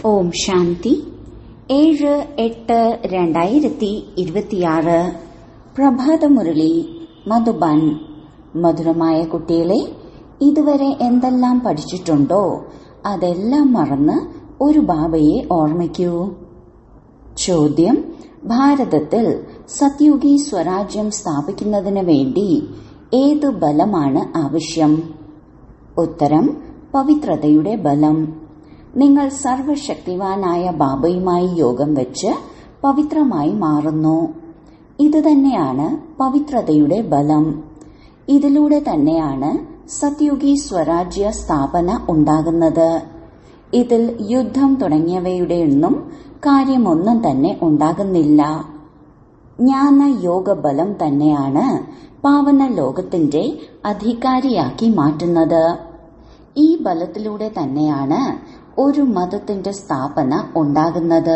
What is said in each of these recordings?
ഓം ശാന്തി ഏഴ് എട്ട് രണ്ടായിരത്തി ഇരുപത്തിയാറ് പ്രഭാതമുരളി മധുബൻ മധുരമായ കുട്ടികളെ ഇതുവരെ എന്തെല്ലാം പഠിച്ചിട്ടുണ്ടോ അതെല്ലാം മറന്ന് ഒരു ബാബയെ ഓർമ്മിക്കൂ ചോദ്യം ഭാരതത്തിൽ സത്യുഗി സ്വരാജ്യം സ്ഥാപിക്കുന്നതിന് വേണ്ടി ഏതു ബലമാണ് ആവശ്യം ഉത്തരം പവിത്രതയുടെ ബലം നിങ്ങൾ സർവശക്തിവാനായ ബാബയുമായി യോഗം വെച്ച് പവിത്രമായി മാറുന്നു ഇതുതന്നെയാണ് പവിത്രതയുടെ ബലം ഇതിലൂടെ തന്നെയാണ് സത്യുഗി സ്വരാജ്യ സ്ഥാപന ഉണ്ടാകുന്നത് ഇതിൽ യുദ്ധം തുടങ്ങിയവയുടെ ഒന്നും കാര്യമൊന്നും തന്നെ ഉണ്ടാകുന്നില്ല ജ്ഞാന യോഗബലം തന്നെയാണ് പാവന ലോകത്തിന്റെ അധികാരിയാക്കി മാറ്റുന്നത് ഈ ബലത്തിലൂടെ തന്നെയാണ് ഒരു മതത്തിന്റെ സ്ഥാപന ഉണ്ടാകുന്നത്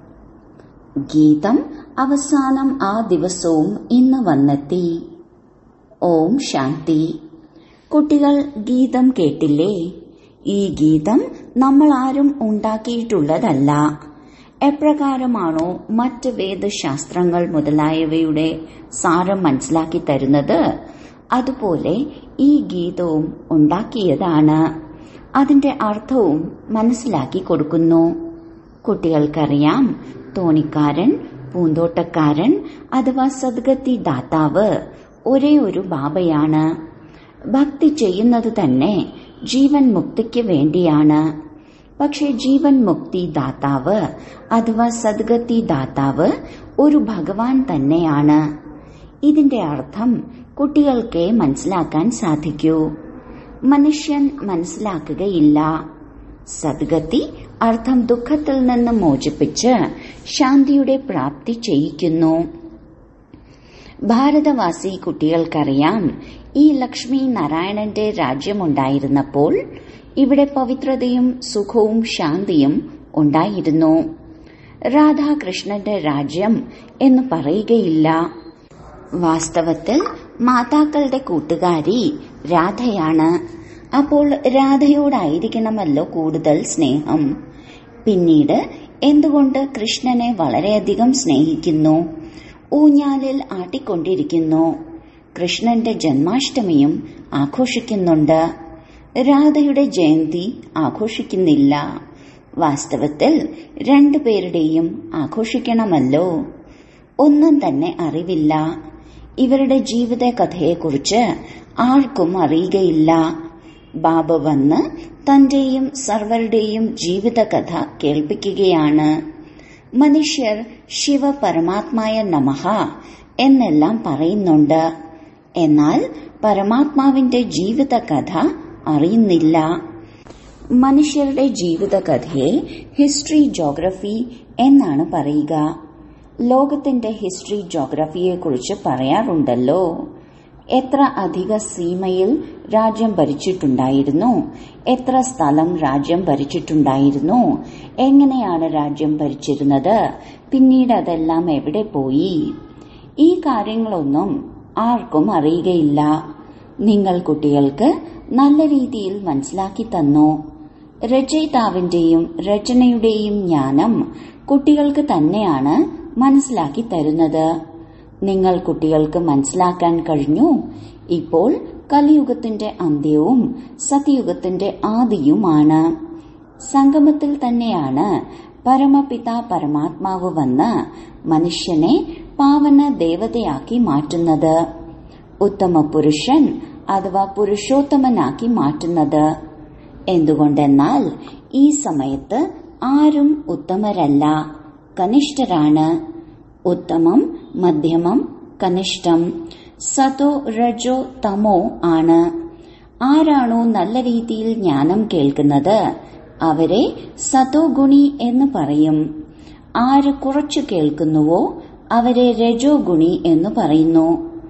ഗീതം അവസാനം ആ ദിവസവും ഇന്ന് വന്നെത്തി ഓം ശാന്തി കുട്ടികൾ ഗീതം കേട്ടില്ലേ ഈ ഗീതം നമ്മൾ ആരും ഉണ്ടാക്കിയിട്ടുള്ളതല്ല എപ്രകാരമാണോ മറ്റ് വേദശാസ്ത്രങ്ങൾ മുതലായവയുടെ സാരം മനസ്സിലാക്കി തരുന്നത് അതുപോലെ ഈ ഗീതവും ഉണ്ടാക്കിയതാണ് അതിന്റെ അർത്ഥവും മനസ്സിലാക്കി കൊടുക്കുന്നു കുട്ടികൾക്കറിയാം തോണിക്കാരൻ പൂന്തോട്ടക്കാരൻ അഥവാ സദ്ഗതി ദാതാവ് ഒരേ ഒരു ബാബയാണ് ഭക്തി ചെയ്യുന്നത് തന്നെ ജീവൻ മുക്തിക്ക് വേണ്ടിയാണ് പക്ഷെ ജീവൻ മുക്തി ദാതാവ് അഥവാ സദ്ഗതി ദാതാവ് ഒരു ഭഗവാൻ തന്നെയാണ് ഇതിന്റെ അർത്ഥം കുട്ടികൾക്ക് മനസ്സിലാക്കാൻ സാധിക്കൂ മനുഷ്യൻ മനസ്സിലാക്കുകയില്ല സദ്ഗതി അർത്ഥം ദുഃഖത്തിൽ നിന്ന് മോചിപ്പിച്ച് ശാന്തിയുടെ പ്രാപ്തി ചെയ്യിക്കുന്നു ഭാരതവാസി കുട്ടികൾക്കറിയാം ഈ ലക്ഷ്മി നാരായണന്റെ രാജ്യമുണ്ടായിരുന്നപ്പോൾ ഇവിടെ പവിത്രതയും സുഖവും ശാന്തിയും ഉണ്ടായിരുന്നു രാധാകൃഷ്ണന്റെ രാജ്യം എന്ന് പറയുകയില്ല വാസ്തവത്തിൽ മാതാക്കളുടെ കൂട്ടുകാരി രാധയാണ് അപ്പോൾ രാധയോടായിരിക്കണമല്ലോ കൂടുതൽ സ്നേഹം പിന്നീട് എന്തുകൊണ്ട് കൃഷ്ണനെ വളരെയധികം സ്നേഹിക്കുന്നു ഊഞ്ഞാലിൽ ആട്ടിക്കൊണ്ടിരിക്കുന്നു കൃഷ്ണന്റെ ജന്മാഷ്ടമിയും ആഘോഷിക്കുന്നുണ്ട് രാധയുടെ ജയന്തി ആഘോഷിക്കുന്നില്ല വാസ്തവത്തിൽ രണ്ടുപേരുടെയും ആഘോഷിക്കണമല്ലോ ഒന്നും തന്നെ അറിവില്ല ഇവരുടെ ജീവിത കഥയെക്കുറിച്ച് ആർക്കും അറിയുകയില്ല ബാബ വന്ന് തന്റെയും സർവരുടെയും ജീവിതകഥ കേൾപ്പിക്കുകയാണ് മനുഷ്യർ ശിവ പരമാത്മായ നമഹ എന്നെല്ലാം പറയുന്നുണ്ട് എന്നാൽ പരമാത്മാവിന്റെ ജീവിതകഥ അറിയുന്നില്ല മനുഷ്യരുടെ ജീവിതകഥയെ ഹിസ്റ്ററി ജോഗ്രഫി എന്നാണ് പറയുക ലോകത്തിന്റെ ഹിസ്റ്ററി ജോഗ്രഫിയെക്കുറിച്ച് പറയാറുണ്ടല്ലോ എത്ര അധിക സീമയിൽ രാജ്യം ഭരിച്ചിട്ടുണ്ടായിരുന്നു എത്ര സ്ഥലം രാജ്യം ഭരിച്ചിട്ടുണ്ടായിരുന്നു എങ്ങനെയാണ് രാജ്യം ഭരിച്ചിരുന്നത് പിന്നീട് അതെല്ലാം എവിടെ പോയി ഈ കാര്യങ്ങളൊന്നും ആർക്കും അറിയുകയില്ല നിങ്ങൾ കുട്ടികൾക്ക് നല്ല രീതിയിൽ മനസ്സിലാക്കി തന്നു രചയിതാവിന്റെയും രചനയുടെയും ജ്ഞാനം കുട്ടികൾക്ക് തന്നെയാണ് മനസ്സിലാക്കി തരുന്നത് നിങ്ങൾ കുട്ടികൾക്ക് മനസ്സിലാക്കാൻ കഴിഞ്ഞു ഇപ്പോൾ കലിയുഗത്തിന്റെ അന്ത്യവും സത്യയുഗത്തിന്റെ ആദിയുമാണ് സംഗമത്തിൽ തന്നെയാണ് പരമപിത പരമാത്മാവ് വന്ന് മനുഷ്യനെ പാവന ദേവതയാക്കി മാറ്റുന്നത് ഉത്തമ പുരുഷൻ അഥവാ പുരുഷോത്തമനാക്കി മാറ്റുന്നത് എന്തുകൊണ്ടെന്നാൽ ഈ സമയത്ത് ആരും ഉത്തമരല്ല കനിഷ്ഠരാണ് ഉത്തമം മധ്യമം കനിഷ്ഠം സതോ രജോ തമോ ആണ് ആരാണോ നല്ല രീതിയിൽ ജ്ഞാനം കേൾക്കുന്നത് അവരെ സതോ ഗുണി എന്ന് പറയും ആര് കുറച്ചു കേൾക്കുന്നുവോ അവരെ രജോ ഗുണി എന്ന് പറയുന്നു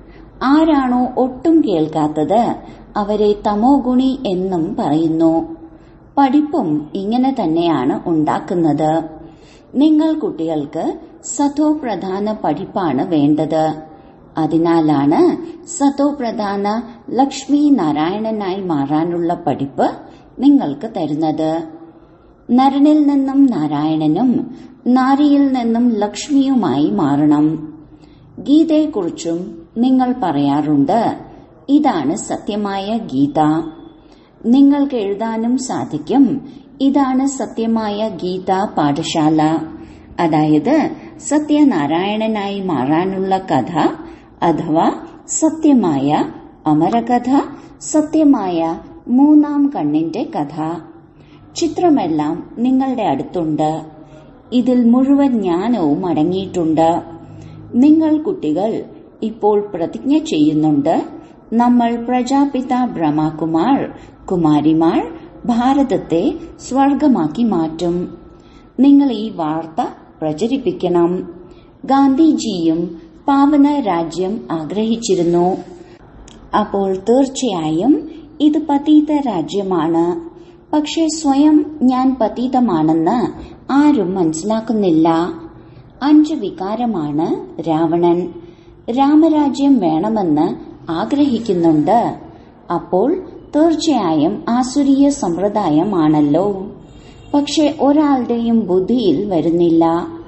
ആരാണോ ഒട്ടും കേൾക്കാത്തത് അവരെ തമോ ഗുണി എന്നും പറയുന്നു പഠിപ്പും ഇങ്ങനെ തന്നെയാണ് ഉണ്ടാക്കുന്നത് നിങ്ങൾ കുട്ടികൾക്ക് സതോ പ്രധാന പഠിപ്പാണ് വേണ്ടത് അതിനാലാണ് സതോ പ്രധാന ലക്ഷ്മി നാരായണനായി മാറാനുള്ള പഠിപ്പ് നിങ്ങൾക്ക് തരുന്നത് നരനിൽ നിന്നും നാരായണനും നാരിയിൽ നിന്നും ലക്ഷ്മിയുമായി മാറണം ഗീതയെക്കുറിച്ചും നിങ്ങൾ പറയാറുണ്ട് ഇതാണ് സത്യമായ ഗീത നിങ്ങൾക്ക് എഴുതാനും സാധിക്കും ഇതാണ് സത്യമായ ഗീത പാഠശാല അതായത് സത്യനാരായണനായി മാറാനുള്ള കഥ അഥവാ സത്യമായ അമരകഥ സത്യമായ മൂന്നാം കണ്ണിന്റെ കഥ ചിത്രമെല്ലാം നിങ്ങളുടെ അടുത്തുണ്ട് ഇതിൽ മുഴുവൻ ജ്ഞാനവും അടങ്ങിയിട്ടുണ്ട് നിങ്ങൾ കുട്ടികൾ ഇപ്പോൾ പ്രതിജ്ഞ ചെയ്യുന്നുണ്ട് നമ്മൾ പ്രജാപിത ബ്രഹ്മകുമാർ കുമാരിമാർ ഭാരതത്തെ സ്വർഗമാക്കി മാറ്റും നിങ്ങൾ ഈ വാർത്ത പ്രചരിപ്പിക്കണം ഗാന്ധിജിയും പാവന രാജ്യം ആഗ്രഹിച്ചിരുന്നു അപ്പോൾ തീർച്ചയായും ഇത് പതീത രാജ്യമാണ് പക്ഷേ സ്വയം ഞാൻ പതീതമാണെന്ന് ആരും മനസ്സിലാക്കുന്നില്ല അഞ്ച് വികാരമാണ് രാവണൻ രാമരാജ്യം വേണമെന്ന് ആഗ്രഹിക്കുന്നുണ്ട് അപ്പോൾ തീർച്ചയായും ആസുരീയ സമ്പ്രദായമാണല്ലോ പക്ഷെ ഒരാളുടെയും ബുദ്ധിയിൽ വരുന്നില്ല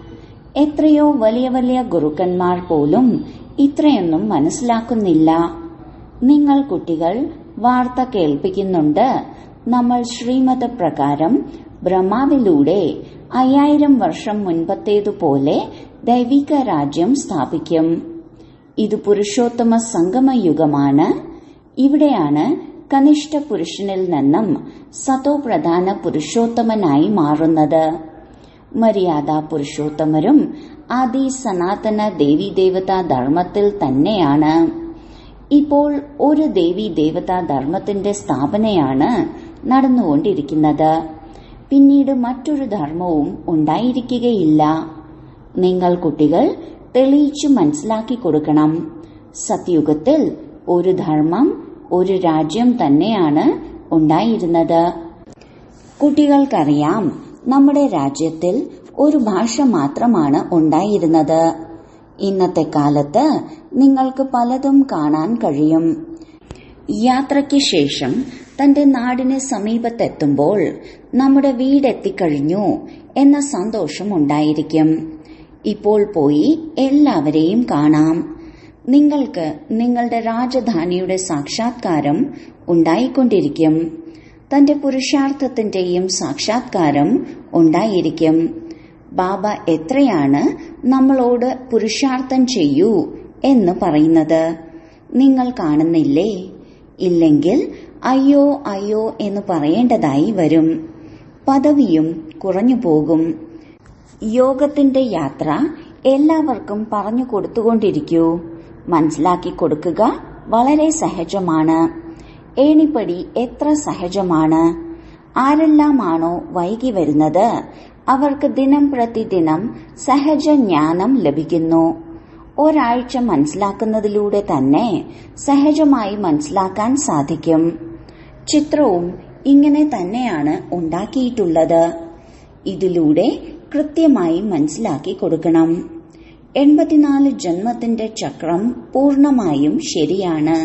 എത്രയോ വലിയ വലിയ ഗുരുക്കന്മാർ പോലും ഇത്രയൊന്നും മനസ്സിലാക്കുന്നില്ല നിങ്ങൾ കുട്ടികൾ വാർത്ത കേൾപ്പിക്കുന്നുണ്ട് നമ്മൾ ശ്രീമത പ്രകാരം ബ്രഹ്മാവിലൂടെ അയ്യായിരം വർഷം മുൻപത്തേതുപോലെ ദൈവിക രാജ്യം സ്ഥാപിക്കും ഇത് പുരുഷോത്തമ സംഗമയുഗമാണ് ഇവിടെയാണ് കനിഷ്ഠ പുരുഷനിൽ നിന്നും സതോ പ്രധാന പുരുഷോത്തമനായി മാറുന്നത് മര്യാദ പുരുഷോത്തമരും ആദി സനാതന ദേവീദേവതാ ധർമ്മത്തിൽ തന്നെയാണ് ഇപ്പോൾ ഒരു ദേവി ദേവതാ ധർമ്മത്തിന്റെ സ്ഥാപനയാണ് നടന്നുകൊണ്ടിരിക്കുന്നത് പിന്നീട് മറ്റൊരു ധർമ്മവും ഉണ്ടായിരിക്കുകയില്ല നിങ്ങൾ കുട്ടികൾ തെളിയിച്ചു മനസ്സിലാക്കി കൊടുക്കണം സത്യുഗത്തിൽ ഒരു ധർമ്മം ഒരു രാജ്യം തന്നെയാണ് ഉണ്ടായിരുന്നത് കുട്ടികൾക്കറിയാം നമ്മുടെ രാജ്യത്തിൽ ഒരു ഭാഷ മാത്രമാണ് ഉണ്ടായിരുന്നത് ഇന്നത്തെ കാലത്ത് നിങ്ങൾക്ക് പലതും കാണാൻ കഴിയും യാത്രയ്ക്ക് ശേഷം തന്റെ നാടിന് സമീപത്തെത്തുമ്പോൾ നമ്മുടെ വീടെത്തിക്കഴിഞ്ഞു എന്ന സന്തോഷം ഉണ്ടായിരിക്കും ഇപ്പോൾ പോയി എല്ലാവരെയും കാണാം നിങ്ങൾക്ക് നിങ്ങളുടെ രാജധാനിയുടെ സാക്ഷാത്കാരം ഉണ്ടായിക്കൊണ്ടിരിക്കും തന്റെ പുരുഷാർത്ഥത്തിന്റെയും സാക്ഷാത്കാരം ഉണ്ടായിരിക്കും ബാബ എത്രയാണ് നമ്മളോട് പുരുഷാർത്ഥം ചെയ്യൂ എന്ന് പറയുന്നത് നിങ്ങൾ കാണുന്നില്ലേ ഇല്ലെങ്കിൽ അയ്യോ അയ്യോ എന്ന് പറയേണ്ടതായി വരും പദവിയും കുറഞ്ഞു പോകും യോഗത്തിന്റെ യാത്ര എല്ലാവർക്കും പറഞ്ഞു കൊടുത്തുകൊണ്ടിരിക്കൂ മനസ്സിലാക്കി കൊടുക്കുക വളരെ സഹജമാണ് ഏണിപ്പടി എത്ര സഹജമാണ് ആരെല്ലാമാണോ വൈകി വരുന്നത് അവർക്ക് ദിനം പ്രതിദിനം സഹജ ജ്ഞാനം ലഭിക്കുന്നു ഒരാഴ്ച മനസ്സിലാക്കുന്നതിലൂടെ തന്നെ സഹജമായി മനസ്സിലാക്കാൻ സാധിക്കും ചിത്രവും ഇങ്ങനെ തന്നെയാണ് ഉണ്ടാക്കിയിട്ടുള്ളത് ഇതിലൂടെ കൃത്യമായി മനസ്സിലാക്കി കൊടുക്കണം എൺപത്തിനാല് ജന്മത്തിന്റെ ചക്രം പൂർണമായും ശരിയാണ്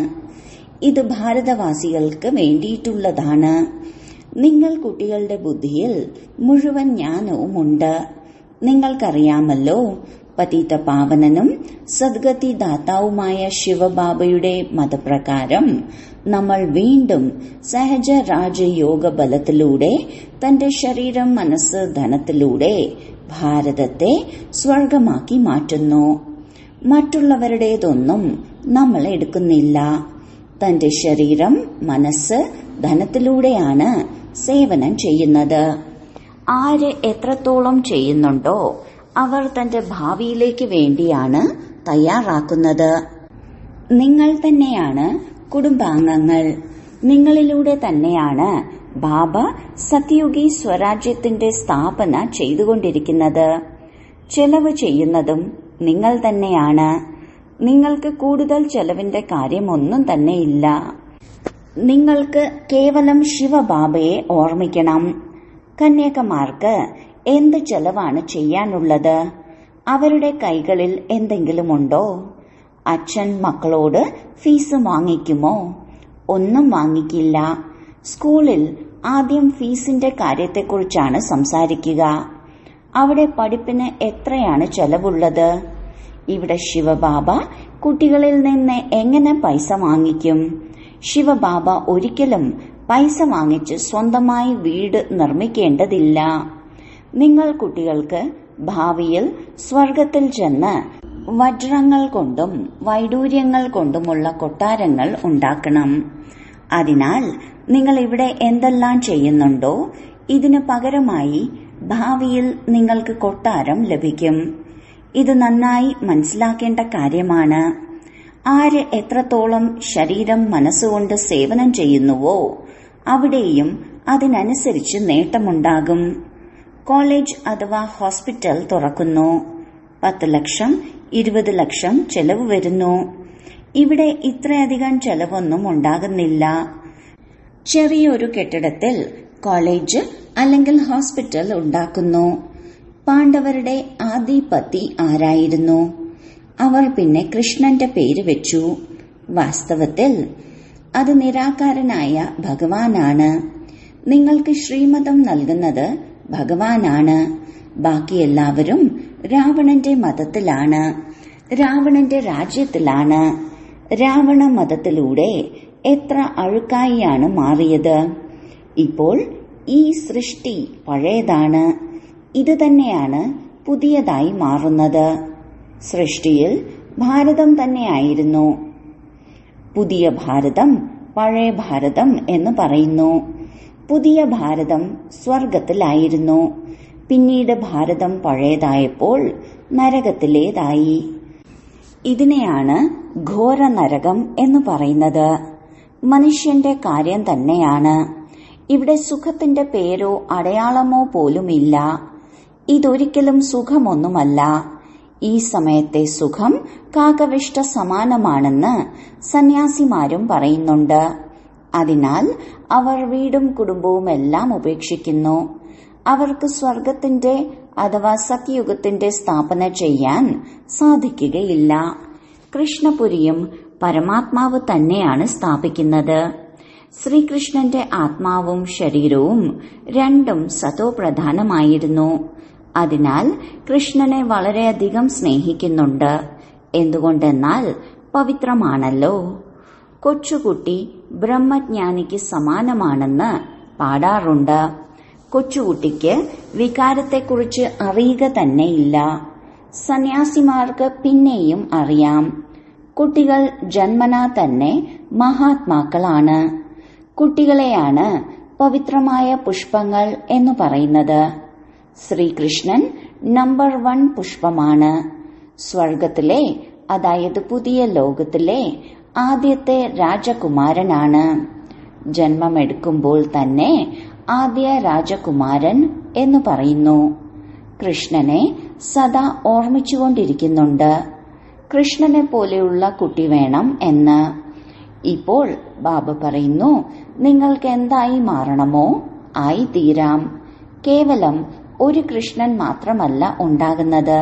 ഇത് ഭാരതവാസികൾക്ക് വേണ്ടിയിട്ടുള്ളതാണ് നിങ്ങൾ കുട്ടികളുടെ ബുദ്ധിയിൽ മുഴുവൻ ജ്ഞാനവുമുണ്ട് നിങ്ങൾക്കറിയാമല്ലോ പതിത പാവനനും സദ്ഗതി ദാതാവുമായ ശിവബാബയുടെ മതപ്രകാരം നമ്മൾ വീണ്ടും സഹജ രാജയോഗ ബലത്തിലൂടെ തന്റെ ശരീരം മനസ്സ് ധനത്തിലൂടെ ഭാരതത്തെ സ്വർഗമാക്കി മാറ്റുന്നു മറ്റുള്ളവരുടേതൊന്നും നമ്മൾ എടുക്കുന്നില്ല തന്റെ ശരീരം മനസ്സ് ധനത്തിലൂടെയാണ് സേവനം ചെയ്യുന്നത് ആര് എത്രത്തോളം ചെയ്യുന്നുണ്ടോ അവർ തന്റെ ഭാവിയിലേക്ക് വേണ്ടിയാണ് തയ്യാറാക്കുന്നത് നിങ്ങൾ തന്നെയാണ് കുടുംബാംഗങ്ങൾ നിങ്ങളിലൂടെ തന്നെയാണ് ബാബ സത്യുഗി സ്വരാജ്യത്തിന്റെ സ്ഥാപന ചെയ്തുകൊണ്ടിരിക്കുന്നത് ചെലവ് ചെയ്യുന്നതും നിങ്ങൾ തന്നെയാണ് നിങ്ങൾക്ക് കൂടുതൽ ചെലവിന്റെ കാര്യമൊന്നും തന്നെയില്ല നിങ്ങൾക്ക് കേവലം ശിവബാബയെ ഓർമ്മിക്കണം കന്യാകമാർക്ക് എന്ത് ചെലവാണ് ചെയ്യാനുള്ളത് അവരുടെ കൈകളിൽ എന്തെങ്കിലുമുണ്ടോ അച്ഛൻ മക്കളോട് ഫീസ് വാങ്ങിക്കുമോ ഒന്നും വാങ്ങിക്കില്ല സ്കൂളിൽ ആദ്യം ഫീസിന്റെ കാര്യത്തെക്കുറിച്ചാണ് സംസാരിക്കുക അവിടെ പഠിപ്പിന് എത്രയാണ് ചെലവുള്ളത് ഇവിടെ ശിവബാബ കുട്ടികളിൽ നിന്ന് എങ്ങനെ പൈസ വാങ്ങിക്കും ശിവബാബ ഒരിക്കലും പൈസ വാങ്ങിച്ച് സ്വന്തമായി വീട് നിർമ്മിക്കേണ്ടതില്ല നിങ്ങൾ കുട്ടികൾക്ക് ഭാവിയിൽ സ്വർഗത്തിൽ ചെന്ന് വജ്രങ്ങൾ കൊണ്ടും വൈഡൂര്യങ്ങൾ കൊണ്ടുമുള്ള കൊട്ടാരങ്ങൾ ഉണ്ടാക്കണം അതിനാൽ നിങ്ങൾ ഇവിടെ എന്തെല്ലാം ചെയ്യുന്നുണ്ടോ ഇതിനു പകരമായി ഭാവിയിൽ നിങ്ങൾക്ക് കൊട്ടാരം ലഭിക്കും ഇത് നന്നായി മനസ്സിലാക്കേണ്ട കാര്യമാണ് ആര് എത്രത്തോളം ശരീരം മനസ്സുകൊണ്ട് സേവനം ചെയ്യുന്നുവോ അവിടെയും അതിനനുസരിച്ച് നേട്ടമുണ്ടാകും കോളേജ് അഥവാ ഹോസ്പിറ്റൽ തുറക്കുന്നു പത്ത് ലക്ഷം ഇരുപത് ലക്ഷം ചെലവ് വരുന്നു ഇവിടെ ഇത്രയധികം ചെലവൊന്നും ഉണ്ടാകുന്നില്ല ചെറിയൊരു കെട്ടിടത്തിൽ കോളേജ് അല്ലെങ്കിൽ ഹോസ്പിറ്റൽ ഉണ്ടാക്കുന്നു പാണ്ഡവരുടെ ആദിപതി ആരായിരുന്നു അവർ പിന്നെ കൃഷ്ണന്റെ പേര് വെച്ചു വാസ്തവത്തിൽ അത് നിരാകാരനായ ഭഗവാനാണ് നിങ്ങൾക്ക് ശ്രീമതം നൽകുന്നത് ഭഗവാനാണ് ബാക്കി എല്ലാവരും രാവണന്റെ മതത്തിലാണ് രാവണന്റെ രാജ്യത്തിലാണ് രാവണ മതത്തിലൂടെ എത്ര അഴുക്കായിയാണ് മാറിയത് ഇപ്പോൾ ഈ സൃഷ്ടി പഴയതാണ് ഇത് തന്നെയാണ് പുതിയതായി മാറുന്നത് സൃഷ്ടിയിൽ ഭാരതം തന്നെയായിരുന്നു പുതിയ ഭാരതം പഴയ ഭാരതം എന്ന് പറയുന്നു പുതിയ ഭാരതം സ്വർഗത്തിലായിരുന്നു പിന്നീട് ഭാരതം പഴയതായപ്പോൾ നരകത്തിലേതായി ഇതിനെയാണ് ഘോര നരകം എന്ന് പറയുന്നത് മനുഷ്യന്റെ കാര്യം തന്നെയാണ് ഇവിടെ സുഖത്തിന്റെ പേരോ അടയാളമോ പോലുമില്ല ഇതൊരിക്കലും സുഖമൊന്നുമല്ല ഈ സമയത്തെ സുഖം കാകവിഷ്ട സമാനമാണെന്ന് സന്യാസിമാരും പറയുന്നുണ്ട് അതിനാൽ അവർ വീടും കുടുംബവും എല്ലാം ഉപേക്ഷിക്കുന്നു അവർക്ക് സ്വർഗത്തിന്റെ അഥവാ സത്യയുഗത്തിന്റെ സ്ഥാപന ചെയ്യാൻ സാധിക്കുകയില്ല കൃഷ്ണപുരിയും പരമാത്മാവ് തന്നെയാണ് സ്ഥാപിക്കുന്നത് ശ്രീകൃഷ്ണന്റെ ആത്മാവും ശരീരവും രണ്ടും സതോ പ്രധാനമായിരുന്നു അതിനാൽ കൃഷ്ണനെ വളരെയധികം സ്നേഹിക്കുന്നുണ്ട് എന്തുകൊണ്ടെന്നാൽ പവിത്രമാണല്ലോ കൊച്ചുകുട്ടി ബ്രഹ്മജ്ഞാനിക്ക് സമാനമാണെന്ന് പാടാറുണ്ട് കൊച്ചുകുട്ടിക്ക് വികാരത്തെക്കുറിച്ച് അറിയുക തന്നെയില്ല സന്യാസിമാർക്ക് പിന്നെയും അറിയാം കുട്ടികൾ ജന്മനാ തന്നെ മഹാത്മാക്കളാണ് കുട്ടികളെയാണ് പവിത്രമായ പുഷ്പങ്ങൾ എന്ന് പറയുന്നത് ശ്രീകൃഷ്ണൻ നമ്പർ വൺ പുഷ്പമാണ് സ്വർഗത്തിലെ അതായത് പുതിയ ലോകത്തിലെ ആദ്യത്തെ രാജകുമാരനാണ് ജന്മമെടുക്കുമ്പോൾ തന്നെ ആദ്യ രാജകുമാരൻ എന്ന് പറയുന്നു കൃഷ്ണനെ സദാ ഓർമ്മിച്ചുകൊണ്ടിരിക്കുന്നുണ്ട് കൃഷ്ണനെ പോലെയുള്ള കുട്ടി വേണം എന്ന് ഇപ്പോൾ ബാബ പറയുന്നു നിങ്ങൾക്ക് എന്തായി മാറണമോ ആയി തീരാം കേവലം ഒരു കൃഷ്ണൻ മാത്രമല്ല ഉണ്ടാകുന്നത്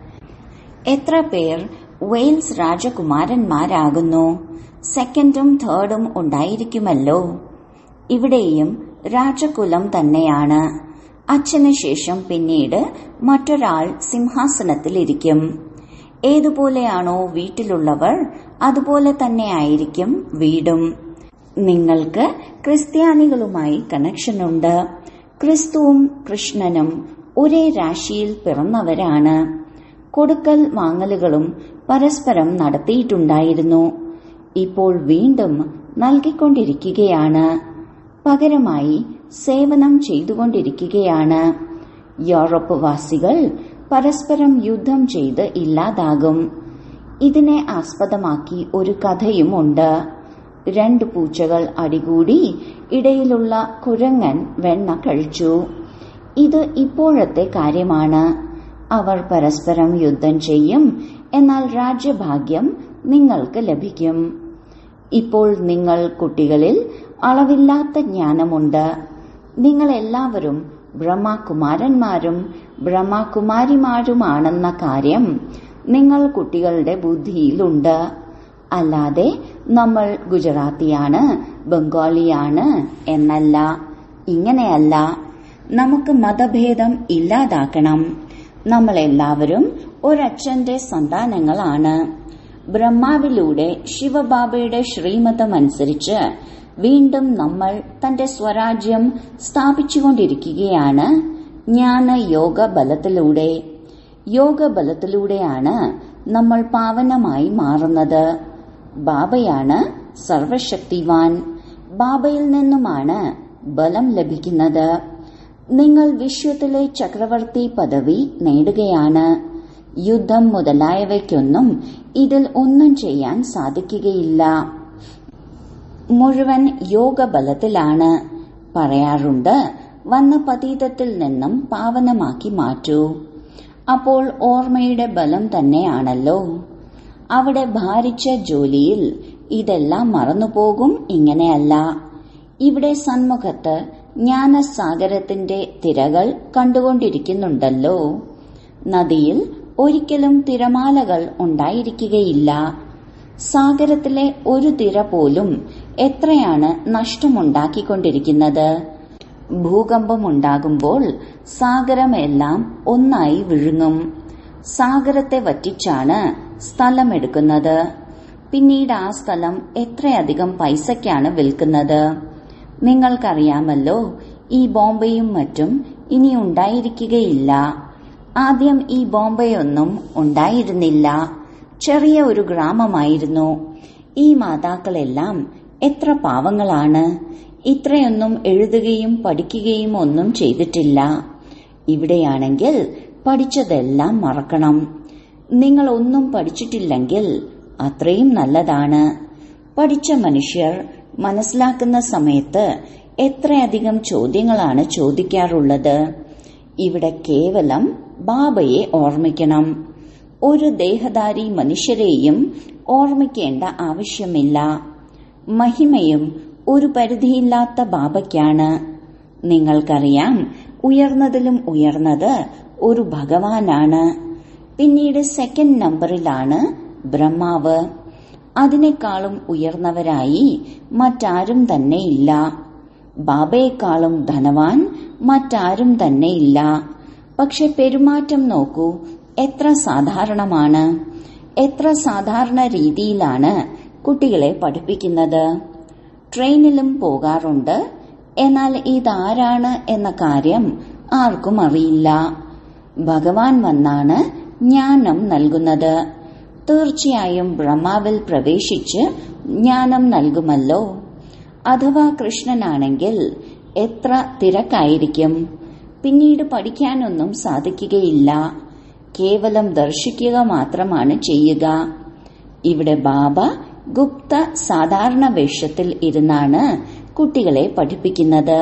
എത്ര പേർ വെയിൽസ് രാജകുമാരന്മാരാകുന്നു സെക്കൻഡും തേർഡും ഉണ്ടായിരിക്കുമല്ലോ ഇവിടെയും രാജകുലം തന്നെയാണ് അച്ഛന് ശേഷം പിന്നീട് മറ്റൊരാൾ സിംഹാസനത്തിലിരിക്കും ഏതുപോലെയാണോ വീട്ടിലുള്ളവർ അതുപോലെ തന്നെയായിരിക്കും വീടും നിങ്ങൾക്ക് ക്രിസ്ത്യാനികളുമായി കണക്ഷനുണ്ട് ക്രിസ്തുവും കൃഷ്ണനും ഒരേ രാശിയിൽ പിറന്നവരാണ് കൊടുക്കൽ വാങ്ങലുകളും പരസ്പരം നടത്തിയിട്ടുണ്ടായിരുന്നു ഇപ്പോൾ വീണ്ടും നൽകിക്കൊണ്ടിരിക്കുകയാണ് പകരമായി സേവനം ചെയ്തുകൊണ്ടിരിക്കുകയാണ് യൂറോപ്പ് വാസികൾ പരസ്പരം യുദ്ധം ചെയ്ത് ഇല്ലാതാകും ഇതിനെ ആസ്പദമാക്കി ഒരു കഥയുമുണ്ട് രണ്ട് പൂച്ചകൾ അടികൂടി ഇടയിലുള്ള കുരങ്ങൻ വെണ്ണ കഴിച്ചു ഇത് ഇപ്പോഴത്തെ കാര്യമാണ് അവർ പരസ്പരം യുദ്ധം ചെയ്യും എന്നാൽ രാജ്യഭാഗ്യം നിങ്ങൾക്ക് ലഭിക്കും ഇപ്പോൾ നിങ്ങൾ കുട്ടികളിൽ അളവില്ലാത്ത ജ്ഞാനമുണ്ട് നിങ്ങൾ എല്ലാവരും ബ്രഹ്മകുമാരന്മാരും ബ്രഹ്മകുമാരിമാരുമാണെന്ന കാര്യം നിങ്ങൾ കുട്ടികളുടെ ബുദ്ധിയിലുണ്ട് അല്ലാതെ നമ്മൾ ഗുജറാത്തിയാണ് ബംഗാളിയാണ് എന്നല്ല ഇങ്ങനെയല്ല നമുക്ക് മതഭേദം ഇല്ലാതാക്കണം നമ്മളെല്ലാവരും ഒരച്ഛന്റെ സന്താനങ്ങളാണ് ബ്രഹ്മാവിലൂടെ ശിവബാബയുടെ ശ്രീമതമനുസരിച്ച് വീണ്ടും നമ്മൾ തന്റെ സ്വരാജ്യം സ്ഥാപിച്ചുകൊണ്ടിരിക്കുകയാണ് ജ്ഞാന യോഗ ബലത്തിലൂടെ യോഗ ബലത്തിലൂടെയാണ് നമ്മൾ പാവനമായി മാറുന്നത് ബാബയാണ് സർവശക്തിവാൻ ബാബയിൽ നിന്നുമാണ് ബലം ലഭിക്കുന്നത് നിങ്ങൾ വിശ്വത്തിലെ ചക്രവർത്തി പദവി നേടുകയാണ് യുദ്ധം മുതലായവയ്ക്കൊന്നും ഇതിൽ ഒന്നും ചെയ്യാൻ സാധിക്കുകയില്ല മുഴുവൻ യോഗബലത്തിലാണ് പറയാറുണ്ട് വന്ന പതീതത്തിൽ നിന്നും പാവനമാക്കി മാറ്റൂ അപ്പോൾ ഓർമ്മയുടെ ബലം തന്നെയാണല്ലോ അവിടെ ഭാരിച്ച ജോലിയിൽ ഇതെല്ലാം മറന്നുപോകും ഇങ്ങനെയല്ല ഇവിടെ സന്മുഖത്ത് ജ്ഞാനസാഗരത്തിന്റെ തിരകൾ കണ്ടുകൊണ്ടിരിക്കുന്നുണ്ടല്ലോ നദിയിൽ ഒരിക്കലും തിരമാലകൾ ഉണ്ടായിരിക്കുകയില്ല സാഗരത്തിലെ ഒരു തിര പോലും എത്രയാണ് നഷ്ടമുണ്ടാക്കിക്കൊണ്ടിരിക്കുന്നത് ഭൂകമ്പമുണ്ടാകുമ്പോൾ സാഗരമെല്ലാം ഒന്നായി വിഴുങ്ങും സാഗരത്തെ വറ്റിച്ചാണ് സ്ഥലമെടുക്കുന്നത് പിന്നീട് ആ സ്ഥലം എത്രയധികം പൈസയ്ക്കാണ് വിൽക്കുന്നത് നിങ്ങൾക്കറിയാമല്ലോ ഈ ബോംബെയും മറ്റും ഇനി ഉണ്ടായിരിക്കുകയില്ല ആദ്യം ഈ ബോംബെയൊന്നും ഉണ്ടായിരുന്നില്ല ചെറിയ ഒരു ഗ്രാമമായിരുന്നു ഈ മാതാക്കളെല്ലാം എത്ര പാവങ്ങളാണ് ഇത്രയൊന്നും എഴുതുകയും പഠിക്കുകയും ഒന്നും ചെയ്തിട്ടില്ല ഇവിടെയാണെങ്കിൽ പഠിച്ചതെല്ലാം മറക്കണം നിങ്ങൾ ഒന്നും പഠിച്ചിട്ടില്ലെങ്കിൽ അത്രയും നല്ലതാണ് പഠിച്ച മനുഷ്യർ മനസ്സിലാക്കുന്ന സമയത്ത് എത്രയധികം ചോദ്യങ്ങളാണ് ചോദിക്കാറുള്ളത് ഇവിടെ കേവലം ബാബയെ ഓർമ്മിക്കണം ഒരു ദേഹധാരി മനുഷ്യരെയും ഓർമ്മിക്കേണ്ട ആവശ്യമില്ല മഹിമയും ഒരു പരിധിയില്ലാത്ത ബാബയ്ക്കാണ് നിങ്ങൾക്കറിയാം ഉയർന്നതിലും ഉയർന്നത് ഒരു ഭഗവാനാണ് പിന്നീട് സെക്കൻഡ് നമ്പറിലാണ് ബ്രഹ്മാവ് അതിനേക്കാളും ഉയർന്നവരായി മറ്റാരും തന്നെ ഇല്ല ബാബയെക്കാളും ധനവാൻ മറ്റാരും തന്നെ ഇല്ല പക്ഷെ പെരുമാറ്റം നോക്കൂ എത്ര സാധാരണമാണ് എത്ര സാധാരണ രീതിയിലാണ് കുട്ടികളെ പഠിപ്പിക്കുന്നത് ട്രെയിനിലും പോകാറുണ്ട് എന്നാൽ ഇതാരാണ് എന്ന കാര്യം ആർക്കും അറിയില്ല ഭഗവാൻ വന്നാണ് ജ്ഞാനം നൽകുന്നത് തീർച്ചയായും ബ്രഹ്മാവിൽ പ്രവേശിച്ച് ജ്ഞാനം നൽകുമല്ലോ അഥവാ കൃഷ്ണനാണെങ്കിൽ എത്ര തിരക്കായിരിക്കും പിന്നീട് പഠിക്കാനൊന്നും സാധിക്കുകയില്ല കേവലം ദർശിക്കുക മാത്രമാണ് ചെയ്യുക ഇവിടെ ബാബ ഗുപ്ത സാധാരണ വേഷത്തിൽ ഇരുന്നാണ് കുട്ടികളെ പഠിപ്പിക്കുന്നത്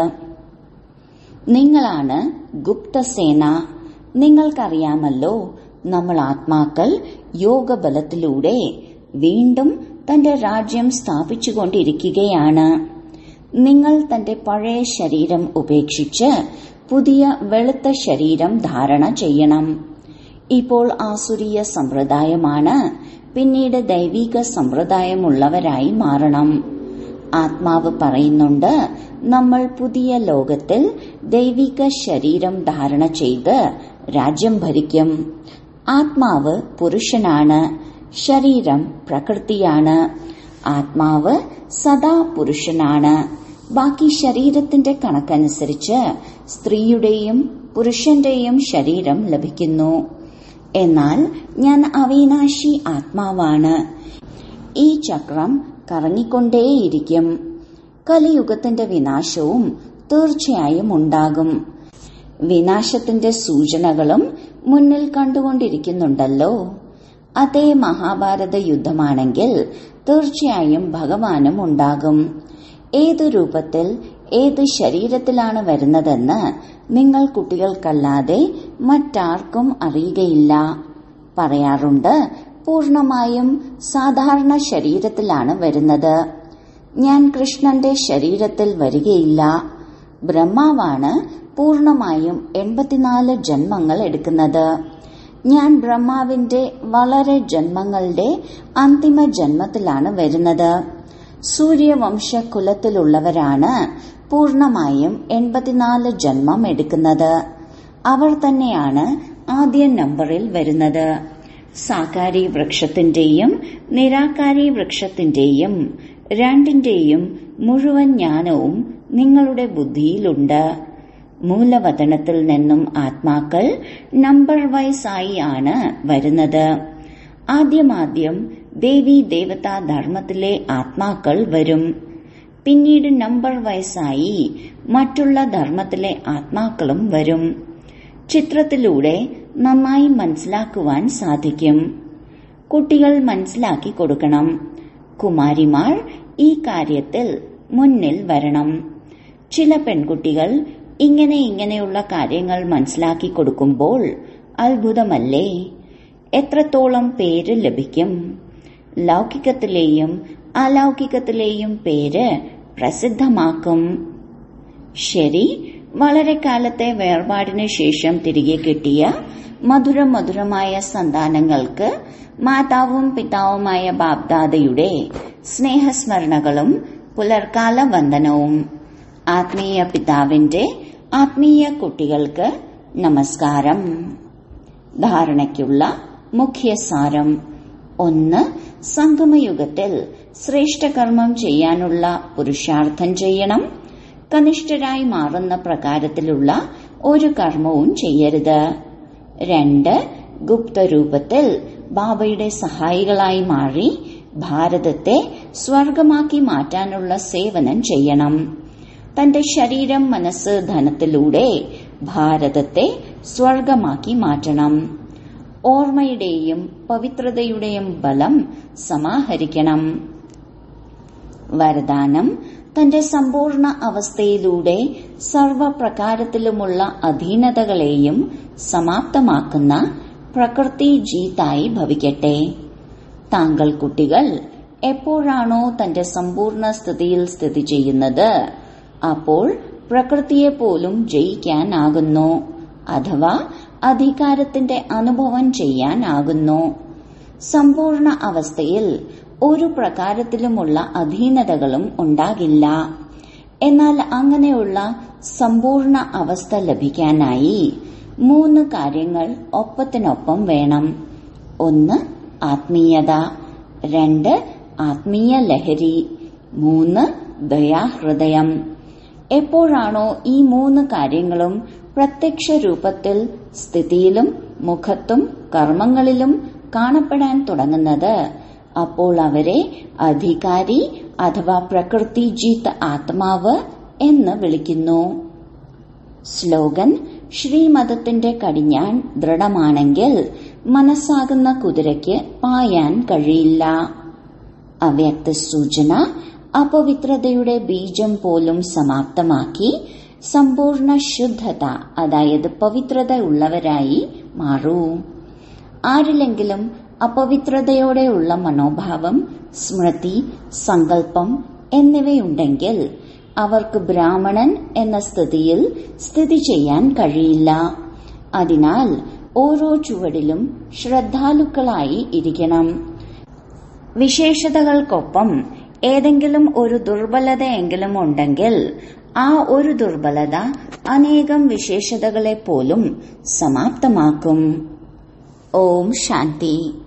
നിങ്ങളാണ് ഗുപ്തസേന നിങ്ങൾക്കറിയാമല്ലോ നമ്മൾ ആത്മാക്കൾ യോഗബലത്തിലൂടെ വീണ്ടും തന്റെ രാജ്യം സ്ഥാപിച്ചുകൊണ്ടിരിക്കുകയാണ് നിങ്ങൾ തന്റെ പഴയ ശരീരം ഉപേക്ഷിച്ച് പുതിയ വെളുത്ത ശരീരം ധാരണ ചെയ്യണം ഇപ്പോൾ ആസുരീയ സമ്പ്രദായമാണ് പിന്നീട് ദൈവിക സമ്പ്രദായമുള്ളവരായി മാറണം ആത്മാവ് പറയുന്നുണ്ട് നമ്മൾ പുതിയ ലോകത്തിൽ ദൈവിക ശരീരം ധാരണ ചെയ്ത് രാജ്യം ഭരിക്കും ആത്മാവ് പുരുഷനാണ് ശരീരം പ്രകൃതിയാണ് ആത്മാവ് സദാ പുരുഷനാണ് ബാക്കി ശരീരത്തിന്റെ കണക്കനുസരിച്ച് സ്ത്രീയുടെയും പുരുഷന്റെയും ശരീരം ലഭിക്കുന്നു എന്നാൽ ഞാൻ അവിനാശി ആത്മാവാണ് ഈ ചക്രം കറങ്ങിക്കൊണ്ടേയിരിക്കും കലിയുഗത്തിന്റെ വിനാശവും തീർച്ചയായും ഉണ്ടാകും വിനാശത്തിന്റെ സൂചനകളും മുന്നിൽ കണ്ടുകൊണ്ടിരിക്കുന്നുണ്ടല്ലോ അതേ മഹാഭാരത യുദ്ധമാണെങ്കിൽ തീർച്ചയായും ഭഗവാനും ഉണ്ടാകും ഏതു രൂപത്തിൽ ഏത് ശരീരത്തിലാണ് വരുന്നതെന്ന് നിങ്ങൾ കുട്ടികൾക്കല്ലാതെ മറ്റാർക്കും അറിയുകയില്ല പറയാറുണ്ട് പൂർണമായും സാധാരണ ശരീരത്തിലാണ് വരുന്നത് ഞാൻ കൃഷ്ണന്റെ ശരീരത്തിൽ വരികയില്ല ബ്രഹ്മാവാണ് പൂർണമായും എൺപത്തിനാല് ജന്മങ്ങൾ എടുക്കുന്നത് ഞാൻ ബ്രഹ്മാവിന്റെ വളരെ ജന്മങ്ങളുടെ അന്തിമ ജന്മത്തിലാണ് വരുന്നത് സൂര്യവംശ കുലത്തിലുള്ളവരാണ് പൂർണമായും എൺപത്തിനാല് ജന്മം എടുക്കുന്നത് അവർ തന്നെയാണ് ആദ്യ നമ്പറിൽ വരുന്നത് സാകാരി വൃക്ഷത്തിന്റെയും നിരാകാരി വൃക്ഷത്തിന്റെയും രണ്ടിന്റെയും മുഴുവൻ ജ്ഞാനവും നിങ്ങളുടെ ബുദ്ധിയിലുണ്ട് മൂലവതനത്തിൽ നിന്നും ആത്മാക്കൾ നമ്പർ വൈസ് ആയി ആണ് വരുന്നത് ആദ്യമാദ്യം ദേവി ദേവതാ ധർമ്മത്തിലെ ആത്മാക്കൾ വരും പിന്നീട് നമ്പർ വയസ്സായി മറ്റുള്ള ധർമ്മത്തിലെ ആത്മാക്കളും വരും ചിത്രത്തിലൂടെ നന്നായി മനസ്സിലാക്കുവാൻ സാധിക്കും കുട്ടികൾ മനസ്സിലാക്കി കൊടുക്കണം കുമാരിമാർ ഈ കാര്യത്തിൽ മുന്നിൽ വരണം ചില പെൺകുട്ടികൾ ഇങ്ങനെ ഇങ്ങനെയുള്ള കാര്യങ്ങൾ മനസ്സിലാക്കി കൊടുക്കുമ്പോൾ അത്ഭുതമല്ലേ എത്രത്തോളം പേര് ലഭിക്കും ലൗകികത്തിലെയും അലൗകികത്തിലെയും പേര് പ്രസിദ്ധമാക്കും ശരി വളരെ കാലത്തെ വേർപാടിന് ശേഷം തിരികെ കിട്ടിയ മധുര മധുരമായ സന്താനങ്ങൾക്ക് മാതാവും പിതാവുമായ ബാബ്ദാദയുടെ സ്നേഹസ്മരണകളും പുലർക്കാല വന്ദനവും ആത്മീയ പിതാവിന്റെ ആത്മീയ കുട്ടികൾക്ക് നമസ്കാരം ധാരണയ്ക്കുള്ള മുഖ്യസാരം ഒന്ന് സംഗമയുഗത്തിൽ ശ്രേഷ്ഠകർമ്മം ചെയ്യാനുള്ള പുരുഷാർത്ഥം ചെയ്യണം കനിഷ്ഠരായി മാറുന്ന പ്രകാരത്തിലുള്ള ഒരു കർമ്മവും ചെയ്യരുത് രണ്ട് ഗുപ്തരൂപത്തിൽ ബാബയുടെ സഹായികളായി മാറി ഭാരതത്തെ സ്വർഗമാക്കി മാറ്റാനുള്ള സേവനം ചെയ്യണം തന്റെ ശരീരം മനസ്സ് ധനത്തിലൂടെ ഭാരതത്തെ സ്വർഗമാക്കി മാറ്റണം ഓർമ്മയുടെയും പവിത്രതയുടെയും ബലം സമാഹരിക്കണം വരദാനം തന്റെ സമ്പൂർണ്ണ അവസ്ഥയിലൂടെ സർവപ്രകാരത്തിലുമുള്ള അധീനതകളെയും സമാപ്തമാക്കുന്ന പ്രകൃതി ജീത്തായി ഭവിക്കട്ടെ താങ്കൾ കുട്ടികൾ എപ്പോഴാണോ തന്റെ സമ്പൂർണ്ണ സ്ഥിതിയിൽ സ്ഥിതി ചെയ്യുന്നത് അപ്പോൾ പ്രകൃതിയെ പോലും ജയിക്കാനാകുന്നു അഥവാ അധികാരത്തിന്റെ അനുഭവം ചെയ്യാനാകുന്നു സമ്പൂർണ്ണ അവസ്ഥയിൽ ഒരു പ്രകാരത്തിലുമുള്ള അധീനതകളും ഉണ്ടാകില്ല എന്നാൽ അങ്ങനെയുള്ള സമ്പൂർണ്ണ അവസ്ഥ ലഭിക്കാനായി മൂന്ന് കാര്യങ്ങൾ ഒപ്പത്തിനൊപ്പം വേണം ഒന്ന് ആത്മീയത രണ്ട് ആത്മീയ ലഹരി മൂന്ന് ദയാഹൃദയം എപ്പോഴാണോ ഈ മൂന്ന് കാര്യങ്ങളും പ്രത്യക്ഷ രൂപത്തിൽ സ്ഥിതിയിലും മുഖത്തും കർമ്മങ്ങളിലും കാണപ്പെടാൻ തുടങ്ങുന്നത് അപ്പോൾ അവരെ അധികാരി അഥവാ പ്രകൃതി ജീത്ത് ആത്മാവ് എന്ന് വിളിക്കുന്നു സ്ലോഗൻ ശ്രീമതത്തിന്റെ കടിഞ്ഞാൻ ദൃഢമാണെങ്കിൽ മനസ്സാകുന്ന കുതിരയ്ക്ക് പായാൻ കഴിയില്ല അവ്യക്ത സൂചന അപവിത്രതയുടെ ബീജം പോലും സമാപ്തമാക്കി സമ്പൂർണ്ണ ശുദ്ധത അതായത് പവിത്രത ഉള്ളവരായി മാറൂ ആരിലെങ്കിലും അപവിത്രതയോടെയുള്ള മനോഭാവം സ്മൃതി സങ്കല്പം എന്നിവയുണ്ടെങ്കിൽ അവർക്ക് ബ്രാഹ്മണൻ എന്ന സ്ഥിതിയിൽ സ്ഥിതി ചെയ്യാൻ കഴിയില്ല അതിനാൽ ഓരോ ചുവടിലും ശ്രദ്ധാലുക്കളായി ഇരിക്കണം വിശേഷതകൾക്കൊപ്പം ഏതെങ്കിലും ഒരു ദുർബലതയെങ്കിലും ഉണ്ടെങ്കിൽ ആ ഒരു ദുർബലത അനേകം വിശേഷതകളെ പോലും സമാപ്തമാക്കും ഓം ശാന്തി